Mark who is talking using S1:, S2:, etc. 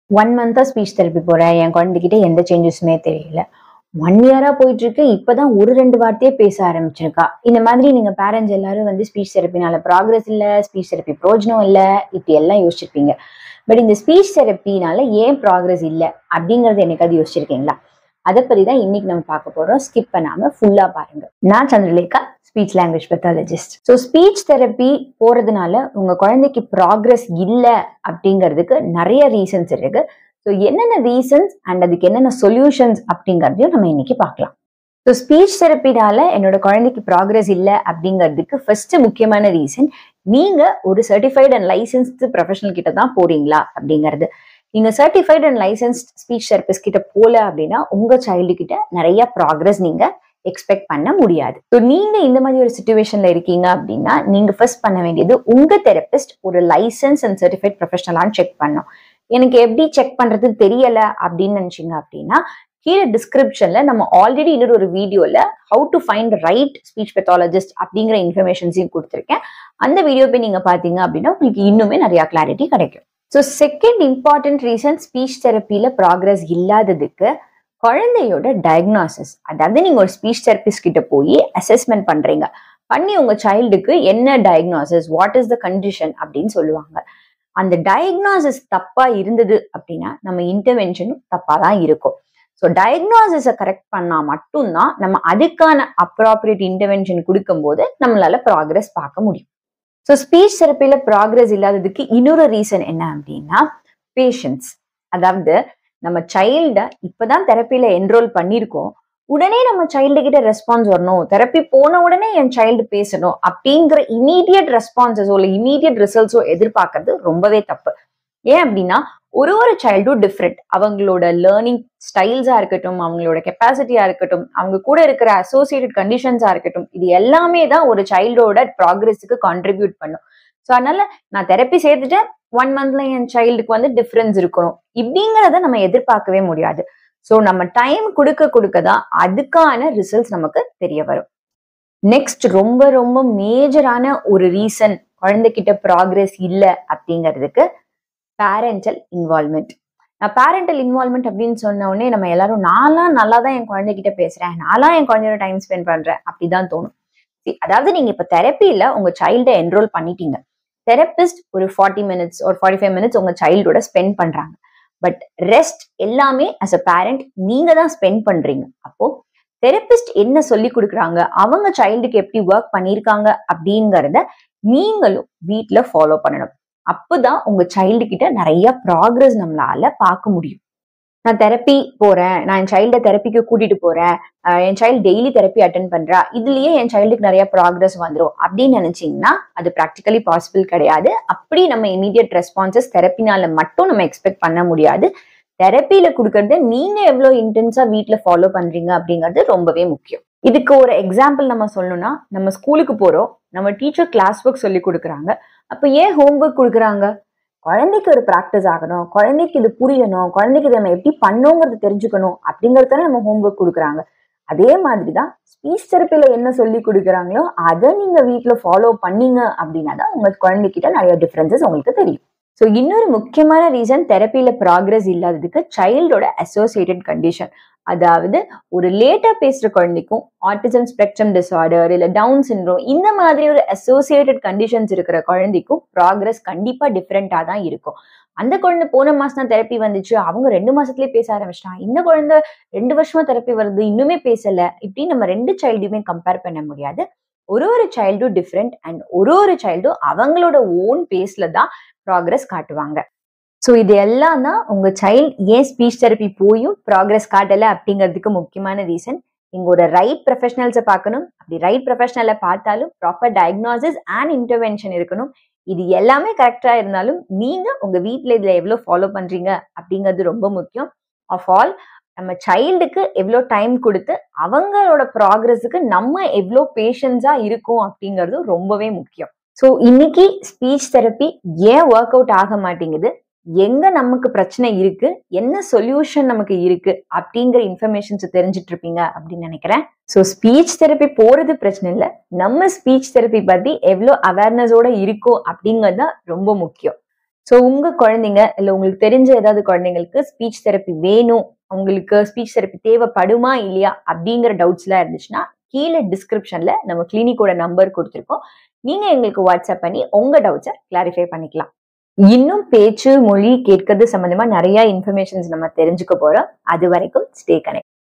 S1: one மந்தா speech therapy போறேன் என் குழந்தைகிட்ட எந்த சேஞ்சஸுமே தெரியல ஒன் இயரா போயிட்டு இருக்கு இப்பதான் ஒரு ரெண்டு வார்த்தையே பேச ஆரம்பிச்சிருக்கா இந்த மாதிரி நீங்க பேரண்ட்ஸ் எல்லாரும் வந்து ஸ்பீச் தெரப்பினால ப்ராக்ரஸ் இல்ல ஸ்பீச் தெரப்பி பிரோஜனம் இல்ல இப்படி எல்லாம் யோசிச்சிருப்பீங்க பட் இந்த ஸ்பீச் தெரப்பினால ஏன் ப்ராக்ரஸ் இல்ல அப்படிங்கறது என்னைக்காவது யோசிச்சிருக்கீங்களா அதை பத்தி தான் இன்னைக்கு நம்ம பார்க்க போறோம் ஸ்கிப் பண்ணாம ஃபுல்லா பாருங்க நான் Chandralekha speech language pathologist so speech therapy போறதுனால உங்க குழந்தைக்கு ப்ராக்ரஸ் இல்ல அப்படிங்கிறதுக்கு நிறைய ரீசன்ஸ் இருக்கு ஸோ என்னென்ன ரீசன்ஸ் அண்ட் அதுக்கு என்னென்ன சொல்யூஷன்ஸ் அப்படிங்கிறதையும் நம்ம இன்னைக்கு பார்க்கலாம் ஸோ ஸ்பீச் தெரப்பினால என்னோட குழந்தைக்கு ப்ராக்ரஸ் இல்லை அப்படிங்கிறதுக்கு ஃபர்ஸ்ட் முக்கியமான ரீசன் நீங்க ஒரு சர்டிஃபைட் அண்ட் லைசன்ஸ்டு ப்ரொஃபஷனல் கிட்ட தான் போறீங்களா அப்படிங்கிறது நீங்க certified and licensed speech therapist கிட்ட போல அப்படின்னா உங்க சைல்டு கிட்ட நிறைய ப்ராக்ரஸ் நீங்க எக்ஸ்பெக்ட் பண்ண முடியாது ஸோ நீங்க இந்த மாதிரி ஒரு சுச்சுவேஷன்ல இருக்கீங்க அப்படின்னா நீங்க ஃபர்ஸ்ட் பண்ண வேண்டியது உங்க தெரபிஸ்ட் ஒரு லைசன்ஸ் அண்ட் சர்டிஃபைட் ப்ரொஃபஷனலான்னு செக் பண்ணும் எனக்கு எப்படி செக் பண்றது தெரியல அப்படின்னு நினைச்சீங்க அப்படின்னா கீழே டிஸ்கிரிப்ஷன்ல நம்ம ஆல்ரெடி இன்னொரு ஒரு வீடியோல how to find right speech pathologist அப்படிங்கிற இன்ஃபர்மேஷன்ஸையும் கொடுத்துருக்கேன் அந்த வீடியோ போய் நீங்க பாத்தீங்க அப்படின்னா உங்களுக்கு இன்னுமே நிறைய கிளாரிட்டி கிடைக்கும் so second important reason speech தெரப்பியில ப்ராக்ரஸ் இல்லாததுக்கு குழந்தையோட டயக்னாசிஸ் அதாவது நீங்க ஒரு ஸ்பீச் தெரபிஸ்ட் கிட்ட போய் அசஸ்மெண்ட் பண்றீங்க பண்ணி உங்க சைல்டுக்கு என்ன diagnosis what is the condition அப்படின்னு சொல்லுவாங்க அந்த டயக்னாசிஸ் தப்பா இருந்தது அப்படின்னா நம்ம இன்டர்வென்ஷனும் தப்பா தான் இருக்கும் ஸோ டயக்னாசிஸை கரெக்ட் பண்ணா மட்டும்தான் நம்ம அதுக்கான அப்ராப்ரியேட் இன்டர்வென்ஷன் கொடுக்கும்போது நம்மளால ப்ராக்ரஸ் பார்க்க முடியும் ஸோ ஸ்பீச் தெரப்பியில ப்ராக்ரஸ் இல்லாததுக்கு இன்னொரு ரீசன் என்ன அப்படின்னா பேஷன்ஸ் அதாவது நம்ம சைல்ட இப்பதான் தெரப்பியில என்ரோல் பண்ணியிருக்கோம் உடனே நம்ம சைல்டு கிட்ட ரெஸ்பான்ஸ் வரணும் தெரப்பி போன உடனே என் சைல்டு பேசணும் அப்படிங்கிற இமீடியட் ரெஸ்பான்சஸோ இல்லை இமீடியட் ரிசல்ட்ஸோ எதிர்பார்க்கறது ரொம்பவே தப்பு ஏன் அப்படின்னா ஒரு ஒரு சைல்டும் டிஃப்ரெண்ட் அவங்களோட லேர்னிங் ஸ்டைல்ஸா இருக்கட்டும் அவங்களோட கெப்பாசிட்டியா இருக்கட்டும் அவங்க கூட இருக்கிற அசோசியேட்டட் கண்டிஷன்ஸா இருக்கட்டும் இது எல்லாமே தான் ஒரு சைல்டோட ப்ராக்ரஸுக்கு கான்ட்ரிபியூட் பண்ணும் ஸோ அதனால நான் தெரப்பி சேர்த்துட்டேன் ஒன் மந்த்ல என் சைல்டுக்கு வந்து டிஃப்ரென்ஸ் இருக்கணும் இப்படிங்கிறத நம்ம எதிர்பார்க்கவே முடியாது ஸோ நம்ம டைம் கொடுக்க கொடுக்க தான் அதுக்கான ரிசல்ட்ஸ் நமக்கு தெரிய வரும் நெக்ஸ்ட் ரொம்ப ரொம்ப மேஜரான ஒரு ரீசன் குழந்தைகிட்ட ப்ராக்ரஸ் இல்லை அப்படிங்கிறதுக்கு பேரண்டல் இன்வால்மெண்ட் நான் பேரண்டல் இன்வால்மெண்ட் அப்படின்னு சொன்ன உடனே நம்ம எல்லாரும் நான்லாம் நல்லா தான் என் குழந்தைகிட்ட பேசுறேன் நான்லாம் என் குழந்தையோட டைம் ஸ்பெண்ட் பண்றேன் அப்படிதான் தோணும் அதாவது நீங்க இப்ப தெரப்பியில உங்க சைல்டை என்ரோல் பண்ணிட்டீங்க தெரபிஸ்ட் ஒரு ஃபார்ட்டி மினிட்ஸ் ஒரு ஃபார்ட்டி ஃபைவ் மினிட்ஸ் உங்க சைல்டோட ஸ்பெண்ட் பண்றாங்க பட் ரெஸ்ட் எல்லாமே அஸ் அ பேரண்ட் நீங்க தான் ஸ்பெண்ட் பண்றீங்க அப்போ தெரபிஸ்ட் என்ன சொல்லி கொடுக்குறாங்க அவங்க சைல்டுக்கு எப்படி ஒர்க் பண்ணியிருக்காங்க அப்படிங்கிறத நீங்களும் வீட்டுல ஃபாலோ பண்ணணும் அப்பதான் உங்க சைல்டு கிட்ட நிறைய ப்ராக்ரஸ் நம்மளால பார்க்க முடியும் நான் தெரப்பி போறேன் நான் என் சைல்ட தெரப்பிக்கு கூட்டிட்டு போறேன் என் சைல்டு டெய்லி தெரப்பி அட்டன் பண்றா இதுலயே என் சைல்டுக்கு நிறைய ப்ராக்ரஸ் வந்துடும் அப்படின்னு நினைச்சீங்கன்னா அது ப்ராக்டிக்கலி பாசிபிள் கிடையாது அப்படி நம்ம இமீடியட் ரெஸ்பான்சஸ் தெரப்பினால மட்டும் நம்ம எக்ஸ்பெக்ட் பண்ண முடியாது தெரப்பியில கொடுக்கறது நீங்க எவ்வளவு இன்டென்ஸா வீட்டுல ஃபாலோ பண்றீங்க அப்படிங்கிறது ரொம்பவே முக்கியம் இதுக்கு ஒரு எக்ஸாம்பிள் நம்ம சொல்லணும்னா நம்ம ஸ்கூலுக்கு போறோம் நம்ம டீச்சர் கிளாஸ் ஒர்க் சொல்லி கொடுக்குறாங்க அப்ப ஏன் ஹோம்ஒர்க் கொடுக்குறாங்க குழந்தைக்கு ஒரு ப்ராக்டிஸ் ஆகணும் குழந்தைக்கு இது புரியணும் குழந்தைக்கு இதை நம்ம எப்படி பண்ணோங்கிறது தெரிஞ்சுக்கணும் அப்படிங்கறதான நம்ம ஹோம்ஒர்க் கொடுக்குறாங்க அதே மாதிரி தான் ஸ்பீச் தெரப்பில என்ன சொல்லி கொடுக்குறாங்களோ அதை நீங்க வீட்டுல ஃபாலோ பண்ணீங்க அப்படின்னா தான் உங்க குழந்தைகிட்ட நிறைய டிஃபரன்சஸ் உங்களுக்கு தெரியும் ஸோ இன்னொரு முக்கியமான ரீசன் தெரப்பியில ப்ராக்ரஸ் இல்லாததுக்கு சைல்டோட அசோசியேட்டட் கண்டிஷன் அதாவது ஒரு லேட்டா பேசுற குழந்தைக்கும் ஆட்டிசம் ஸ்பெக்ட்ரம் டிசார்டர் இல்ல டவுன் சிண்ட்ரோம் இந்த மாதிரி ஒரு அசோசியேட்டட் கண்டிஷன்ஸ் இருக்கிற குழந்தைக்கும் ப்ராக்ரஸ் கண்டிப்பா டிஃப்ரெண்டா தான் இருக்கும் அந்த குழந்தை போன மாசம் தான் தெரப்பி வந்துச்சு அவங்க ரெண்டு மாசத்துலயே பேச ஆரம்பிச்சிட்டான் இந்த குழந்தை ரெண்டு வருஷமா தெரப்பி வருது இன்னுமே பேசல இப்படி நம்ம ரெண்டு சைல்டுமே கம்பேர் பண்ண முடியாது ஒரு ஒரு சைல்டும் டிஃப்ரெண்ட் அண்ட் ஒரு ஒரு சைல்டும் அவங்களோட ஓன் பேஸ்ல தான் ப்ராக்ரஸ் காட்டுவாங்க ஸோ இது எல்லாம் தான் உங்க சைல்டு ஏன் ஸ்பீச் தெரப்பி போயும் ப்ராக்ரஸ் காட்டலை அப்படிங்கிறதுக்கு முக்கியமான ரீசன் இங்க ஒரு ரைட் ப்ரொஃபஷனல்ஸை பார்க்கணும் அப்படி ரைட் ப்ரொஃபஷனலை பார்த்தாலும் ப்ராப்பர் டயக்னாசிஸ் அண்ட் இன்டர்வென்ஷன் இருக்கணும் இது எல்லாமே கரெக்டா இருந்தாலும் நீங்க உங்க வீட்டில் இதுல எவ்வளோ ஃபாலோ பண்றீங்க அப்படிங்கிறது ரொம்ப முக்கியம் ஆஃப் ஆல் நம்ம சைல்டுக்கு எவ்வளோ டைம் கொடுத்து அவங்களோட ப்ராக்ரஸுக்கு நம்ம எவ்வளோ பேஷன்ஸா இருக்கும் அப்படிங்கிறது ரொம்பவே முக்கியம் ஸோ இன்னைக்கு ஸ்பீச் தெரப்பி ஏன் ஒர்க் அவுட் ஆக மாட்டேங்குது எங்க நமக்கு பிரச்சனை இருக்கு என்ன சொல்யூஷன் நமக்கு இருக்கு அப்படிங்கிற இன்ஃபர்மேஷன்ஸ் தெரிஞ்சிட்டு இருப்பீங்க அப்படின்னு நினைக்கிறேன் ஸோ ஸ்பீச் தெரப்பி போறது பிரச்சனை இல்லை நம்ம ஸ்பீச் தெரப்பி பத்தி எவ்வளோ அவேர்னஸோட இருக்கோ அப்படிங்கிறது தான் ரொம்ப முக்கியம் ஸோ உங்க குழந்தைங்க இல்ல உங்களுக்கு தெரிஞ்ச ஏதாவது குழந்தைங்களுக்கு ஸ்பீச் தெரப்பி வேணும் உங்களுக்கு ஸ்பீச் தெரப்பி தேவைப்படுமா இல்லையா அப்படிங்கிற டவுட்ஸ்லாம் இருந்துச்சுன்னா கீழே டிஸ்கிரிப்ஷன்ல நம்ம கிளினிக்கோட நம்பர் கொடுத்துருக்கோம் நீங்க எங்களுக்கு வாட்ஸ்அப் பண்ணி உங்க டவுட்ஸை கிளாரிஃபை பண்ணிக்கலாம் இன்னும் பேச்சு மொழி கேட்கறது சம்பந்தமா நிறைய இன்ஃபர்மேஷன்ஸ் நம்ம தெரிஞ்சுக்க போறோம் அது வரைக்கும் ஸ்டே கனெக்ட்